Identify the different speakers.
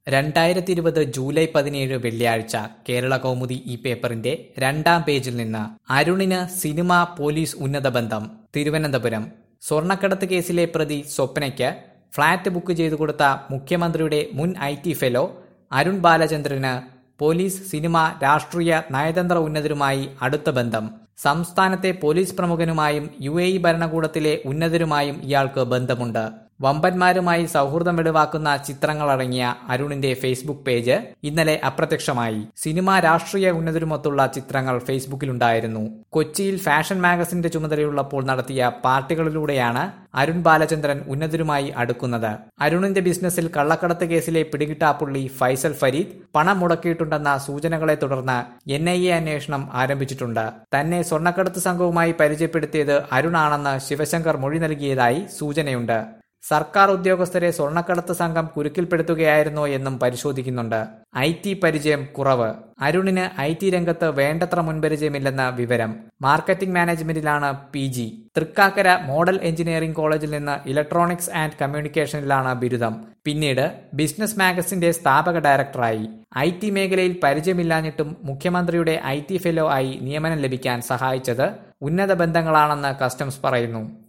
Speaker 1: രണ്ടായിരത്തി ഇരുപത് ജൂലൈ പതിനേഴ് വെള്ളിയാഴ്ച കേരള കൗമുദി ഈ പേപ്പറിന്റെ രണ്ടാം പേജിൽ നിന്ന് അരുണിന് സിനിമ പോലീസ് ഉന്നത ബന്ധം തിരുവനന്തപുരം സ്വർണ്ണക്കടത്ത് കേസിലെ പ്രതി സ്വപ്നയ്ക്ക് ഫ്ളാറ്റ് ബുക്ക് ചെയ്തു കൊടുത്ത മുഖ്യമന്ത്രിയുടെ മുൻ ഐ ടി ഫെലോ അരുൺ ബാലചന്ദ്രന് പോലീസ് സിനിമ രാഷ്ട്രീയ നയതന്ത്ര ഉന്നതരുമായി അടുത്ത ബന്ധം സംസ്ഥാനത്തെ പോലീസ് പ്രമുഖനുമായും യു എ ഇ ഭരണകൂടത്തിലെ ഉന്നതരുമായും ഇയാൾക്ക് ബന്ധമുണ്ട് വമ്പന്മാരുമായി സൗഹൃദം വെളിവാക്കുന്ന ചിത്രങ്ങളടങ്ങിയ അരുണിന്റെ ഫേസ്ബുക്ക് പേജ് ഇന്നലെ അപ്രത്യക്ഷമായി സിനിമ രാഷ്ട്രീയ ഉന്നതരുമൊത്തുള്ള ചിത്രങ്ങൾ ഫേസ്ബുക്കിലുണ്ടായിരുന്നു കൊച്ചിയിൽ ഫാഷൻ മാഗസിന്റെ ചുമതലയുള്ളപ്പോൾ നടത്തിയ പാർട്ടികളിലൂടെയാണ് അരുൺ ബാലചന്ദ്രൻ ഉന്നതരുമായി അടുക്കുന്നത് അരുണിന്റെ ബിസിനസ്സിൽ കള്ളക്കടത്ത് കേസിലെ പിടികിട്ടാപ്പുള്ളി ഫൈസൽ ഫരീദ് പണം മുടക്കിയിട്ടുണ്ടെന്ന സൂചനകളെ തുടർന്ന് എൻ ഐ എ അന്വേഷണം ആരംഭിച്ചിട്ടുണ്ട് തന്നെ സ്വർണ്ണക്കടത്ത് സംഘവുമായി പരിചയപ്പെടുത്തിയത് അരുണാണെന്ന് ശിവശങ്കർ മൊഴി നൽകിയതായി സൂചനയുണ്ട് സർക്കാർ ഉദ്യോഗസ്ഥരെ സ്വർണ്ണക്കടത്ത് സംഘം കുരുക്കിൽപ്പെടുത്തുകയായിരുന്നോ എന്നും പരിശോധിക്കുന്നുണ്ട് ഐ ടി പരിചയം കുറവ് അരുണിന് ഐ ടി രംഗത്ത് വേണ്ടത്ര മുൻപരിചയമില്ലെന്ന വിവരം മാർക്കറ്റിംഗ് മാനേജ്മെന്റിലാണ് P G Thrikkakara model engineering കോളേജിൽ നിന്ന് ഇലക്ട്രോണിക്സ് ആൻഡ് കമ്മ്യൂണിക്കേഷനിലാണ് ബിരുദം പിന്നീട് ബിസിനസ് മാഗസിന്റെ സ്ഥാപക ഡയറക്ടറായി ഐ ടി മേഖലയിൽ പരിചയമില്ലാഞ്ഞിട്ടും മുഖ്യമന്ത്രിയുടെ ഐ ടി ഫെലോ ആയി നിയമനം ലഭിക്കാൻ സഹായിച്ചത് ഉന്നത ബന്ധങ്ങളാണെന്ന് കസ്റ്റംസ് പറയുന്നു